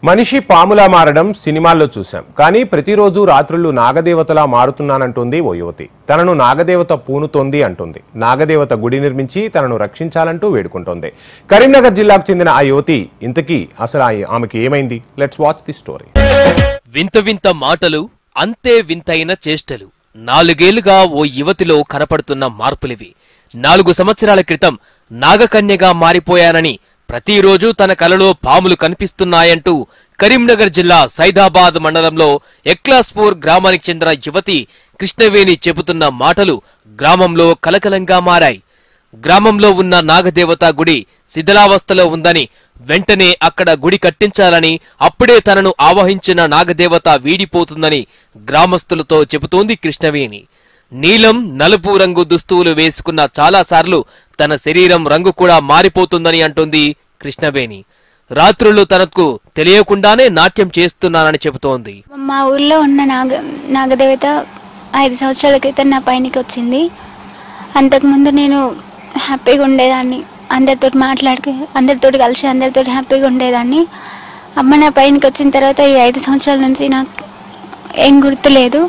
మనిషి పాములా మారడం సినిమాల్లో చూశాం కానీ ప్రతిరోజు రాత్రులు నాగదేవతలా మారుతున్నానంటుంది ఓ యువతి తనను నాగదేవత పూనుతోంది అంటుంది నాగదేవత గుడి నిర్మించి తనను రక్షించాలంటూ వేడుకుంటోంది కరీంనగర్ జిల్లాకు చెందిన ఆ యువతి ఇంతకీ అసలు ఆ- ఆమెకి ఏమైంది లెట్స్ వాచ్ ది స్టోరీ వింత వింత మాటలు అంతే వింతైన చేష్టలు నాలుగేళ్లుగా ఓ యువతిలో కనపడుతున్న మార్పులివి నాలుగు సంవత్సరాల క్రితం నాగకన్యగా మారిపోయానని ప్రతిరోజు తన కలలో పాములు కనిపిస్తున్నాయంటూ కరీంనగర్ జిల్లా సైదాబాద్ మండలంలో ఎక్లాస్పూర్ గ్రామానికి చెందిన యువతి కృష్ణవేణి చెబుతున్న మాటలు గ్రామంలో కలకలంగా మారాయి గ్రామంలో ఉన్న నాగదేవత గుడి శిథిలావస్థలో ఉందని వెంటనే అక్కడ గుడి కట్టించాలని అప్పుడే తనను ఆవహించిన నాగదేవత వీడిపోతుందని గ్రామస్తులతో చెబుతోంది కృష్ణవేణి నీలం నలుపు రంగు దుస్తువులు వేసుకున్న చాలాసార్లు తన శరీరం రంగు కూడా మారిపోతుందని అంటుంది కృష్ణవేణి రాత్రులు తనకు తెలియకుండానే నాట్యం చేస్తున్నానని చెబుతోంది మా ఊర్లో ఉన్న నాగ నాగదేవత ఐదు సంవత్సరాల క్రితం నా పైనకి వచ్చింది అంతకుముందు నేను హ్యాపీగా ఉండేదాన్ని అందరితో మాట్లాడుకు అందరితో కలిసి అందరితో హ్యాపీగా ఉండేదాన్ని అమ్మ నా పైనకి వచ్చిన తర్వాత ఈ ఐదు సంవత్సరాల నుంచి నాకు ఏం గుర్తులేదు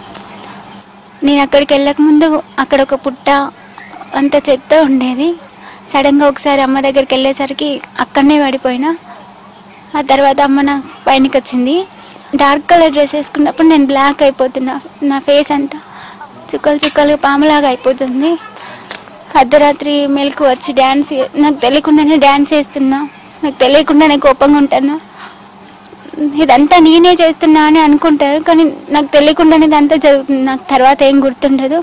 నేను అక్కడికి వెళ్ళక ముందు అక్కడ ఒక పుట్ట అంత చెత్త ఉండేది సడన్గా ఒకసారి అమ్మ దగ్గరికి వెళ్ళేసరికి అక్కడనే పడిపోయినా ఆ తర్వాత అమ్మ నా పైనకి వచ్చింది డార్క్ కలర్ డ్రెస్ వేసుకున్నప్పుడు నేను బ్లాక్ అయిపోతున్నా నా ఫేస్ అంతా చుక్కలు చుక్కలుగా పాములాగా అయిపోతుంది అర్ధరాత్రి మెలకు వచ్చి డ్యాన్స్ నాకు తెలియకుండానే డ్యాన్స్ చేస్తున్నా నాకు తెలియకుండానే కోపంగా ఉంటాను ఇదంతా నేనే చేస్తున్నా అని అనుకుంటారు కానీ నాకు తెలియకుండానే ఇదంతా జరుగుతుంది నాకు తర్వాత ఏం గుర్తుండదు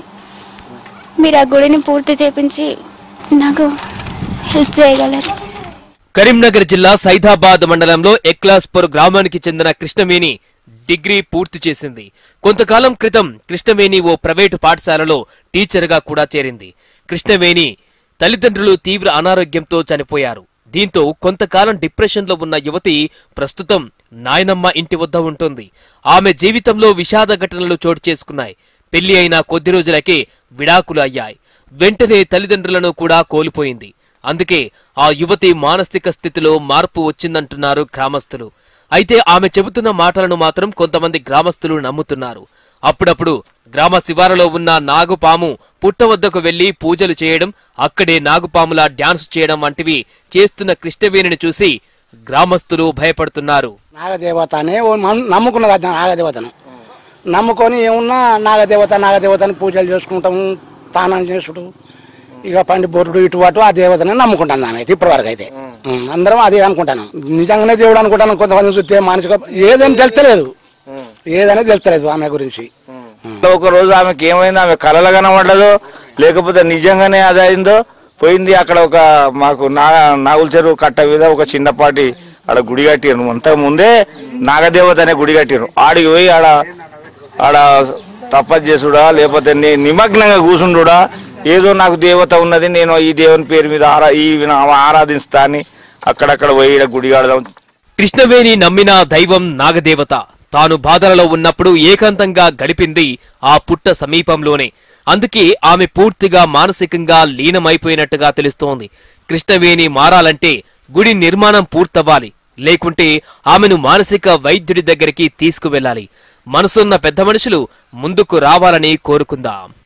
మీరు ఆ గుడిని పూర్తి చేపించి నాకు హెల్ప్ చేయగలరు కరీంనగర్ జిల్లా సైదాబాద్ మండలంలో ఎక్లాస్పూర్ గ్రామానికి చెందిన కృష్ణవేణి డిగ్రీ పూర్తి చేసింది కొంతకాలం క్రితం కృష్ణవేణి ఓ ప్రైవేటు పాఠశాలలో టీచర్గా కూడా చేరింది కృష్ణవేణి తల్లిదండ్రులు తీవ్ర అనారోగ్యంతో చనిపోయారు దీంతో కొంతకాలం డిప్రెషన్లో ఉన్న యువతి ప్రస్తుతం నాయనమ్మ ఇంటి వద్ద ఉంటుంది ఆమె జీవితంలో విషాద ఘటనలు చోటు చేసుకున్నాయి పెళ్లి అయిన కొద్ది రోజులకే విడాకులు అయ్యాయి వెంటనే తల్లిదండ్రులను కూడా కోల్పోయింది అందుకే ఆ యువతి మానసిక స్థితిలో మార్పు వచ్చిందంటున్నారు గ్రామస్తులు అయితే ఆమె చెబుతున్న మాటలను మాత్రం కొంతమంది గ్రామస్తులు నమ్ముతున్నారు అప్పుడప్పుడు గ్రామ శివారులో ఉన్న నాగుపాము పుట్ట వద్దకు వెళ్లి పూజలు చేయడం అక్కడే నాగుపాములా డ్యాన్స్ చేయడం వంటివి చేస్తున్న కృష్ణవేణిని చూసి గ్రామస్తులు భయపడుతున్నారు నాగదేవత అనే ఓ మన- నమ్ముకున్నది అది నాగదేవతను నమ్ముకొని ఏమున్నా నాగదేవత నాగదేవతని పూజలు చేసుకుంటాము తానం చేసుడు ఇక పండి బొరుడు ఇటు అటు ఆ దేవతని నమ్ముకుంటాను నాన్న అయితే ఇప్పటివరకు అయితే ఉం, అందరం అదే అనుకుంటాను నిజంగానే దేవుడు అనుకుంటాను కొంతమంది చూస్తే మానసిక ఏదని తెలుస్తలేదు ఏదనేది తెలుస్తలేదు ఆమె గురించి ఉం. ఒక రోజు ఆమెకి ఏమైంది ఆమె కలలు కనబడదు లేకపోతే నిజంగానే అది అయిందో పోయింది అక్కడ ఒక మాకు నా నాగుల చెరువు కట్ట మీద ఒక చిన్నపాటి ఆడ గుడి కట్టిరు అంతకు ముందే నాగదేవత అనే గుడి కట్టిరు ఆడికి పోయి ఆడ ఆడ తపస్సు చేసుడా లేకపోతే ని- నిమగ్నంగా కూర్చుండుడా ఏదో నాకు దేవత ఉన్నది నేను ఈ దేవుని పేరు మీద ఆరా ఈ ఆరాధిస్తా అని అక్కడక్కడ పోయి ఈడ గుడి కడదాం కృష్ణవేణి నమ్మిన దైవం నాగదేవత తాను బాధలలో ఉన్నప్పుడు ఏకాంతంగా గడిపింది ఆ పుట్ట సమీపంలోనే అందుకే ఆమె పూర్తిగా మానసికంగా లీనమైపోయినట్టుగా తెలుస్తోంది కృష్ణవేణి మారాలంటే గుడి నిర్మాణం పూర్తవ్వాలి లేకుంటే ఆమెను మానసిక వైద్యుడి దగ్గరికి తీసుకువెళ్ళాలి మనసున్న పెద్ద మనుషులు ముందుకు రావాలని కోరుకుందాం